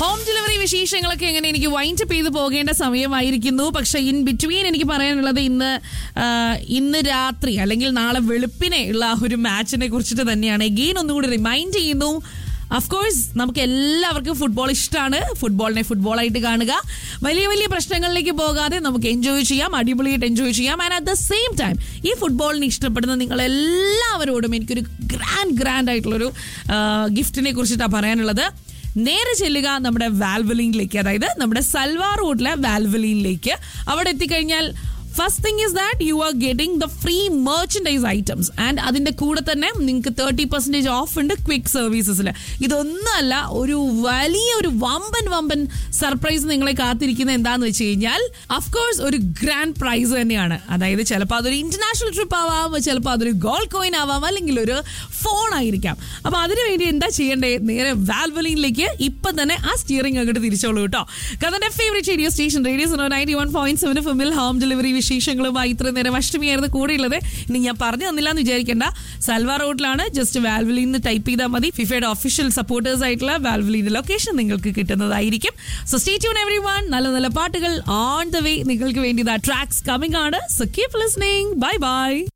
home delivery വിശേഷങ്ങളൊക്കെ എങ്ങനെ എനിക്ക് വൈൻഡ് അപ്പ് ചെയ്ത് പോകേണ്ട സമയമായിരിക്കുന്നു പക്ഷെ ഇൻ ബിറ്റ്വീൻ എനിക്ക് പറയാനുള്ളത് ഇന്ന് ആ, ഇന്ന് രാത്രി അല്ലെങ്കിൽ നാളെ വെളുപ്പിനെ ഉള്ള ആ ഒരു മാച്ചിനെ കുറിച്ചിട്ട് തന്നെയാണ് എഗെയിൻ ഒന്നുകൂടി റിമൈൻഡ് ചെയ്യുന്നു അഫ്കോഴ്സ് നമുക്ക് എല്ലാവർക്കും ഫുട്ബോൾ ഇഷ്ടമാണ് ഫുട്ബോളിനെ ഫുട്ബോളായിട്ട് കാണുക വലിയ വലിയ പ്രശ്നങ്ങളിലേക്ക് പോകാതെ നമുക്ക് എൻജോയ് ചെയ്യാം അടിപൊളിയായിട്ട് എൻജോയ് ചെയ്യാം and at the same time ഈ ഫുട്ബോളിനെ ഇഷ്ടപ്പെടുന്ന നിങ്ങൾ എല്ലാവരോടും എനിക്കൊരു ഗ്രാൻഡ് ഗ്രാൻഡ് ആയിട്ടുള്ളൊരു ഗിഫ്റ്റിനെ കുറിച്ചിട്ടാണ് പറയാനുള്ളത് നേരെ ചെല്ലുക നമ്മുടെ വാൽവലിനിലേക്ക് അതായത് നമ്മുടെ സൽവാർ റോഡിലെ വാൽവലിനിലേക്ക് അവിടെ എത്തിക്കഴിഞ്ഞാൽ first thing is that you are getting the free merchandise items and അതിന്റെ കൂടെ തന്നെ നിങ്ങൾക്ക് തേർട്ടി പെർസെൻറ്റേജ് ഓഫ് ഉണ്ട് ക്വിക്ക് സർവീസസിൽ ഇതൊന്നുമല്ല ഒരു വലിയ ഒരു വമ്പൻ വമ്പൻ സർപ്രൈസ് നിങ്ങളെ കാത്തിരിക്കുന്നത് എന്താന്ന് വെച്ച് കഴിഞ്ഞാൽ അഫ്കോഴ്സ് ഒരു ഗ്രാൻഡ് പ്രൈസ് തന്നെയാണ് അതായത് ചിലപ്പോൾ അതൊരു ഇന്റർനാഷണൽ ട്രിപ്പ് ആവാം ചിലപ്പോൾ അതൊരു ഗോൾഡ് കോയിൻ ആവാം അല്ലെങ്കിൽ ഒരു ഫോൺ ആയിരിക്കാം അപ്പൊ അതിനു വേണ്ടി എന്താ ചെയ്യേണ്ടേ നേരെ വാൽവലിനിലേക്ക് ഇപ്പൊ തന്നെ ആ സ്റ്റിയറിംഗ് അങ്ങോട്ട് തിരിച്ചോളൂ കേട്ടോ കാരണം favourite radio station radio so ninety one point seven ഫിമിൽ ഹോം ഡെലിവറി വിശേഷങ്ങളുമായി ഇത്രയും നേരം അഷ്ടമിയായിരുന്നു കൂടെയുള്ളത് ഇനി ഞാൻ പറഞ്ഞു തന്നില്ല എന്ന് വിചാരിക്കേണ്ട സൽവാർ റോഡിലാണ് ജസ്റ്റ് വാൽവലിൻ എന്ന് ടൈപ്പ് ചെയ്താൽ മതി ഫിഫയുടെ ഒഫീഷ്യൽ സപ്പോർട്ടേഴ്സ് ആയിട്ടുള്ള വാൽവലിന്റെ ലൊക്കേഷൻ നിങ്ങൾക്ക് കിട്ടുന്നതായിരിക്കും so stay tune everyone നല്ല നല്ല പാട്ടുകൾ ഓൺ ദ വേ നിങ്ങൾക്ക് വേണ്ടി ട്രാക്സ് കമ്മിങ് ആണ് so keep listening bye by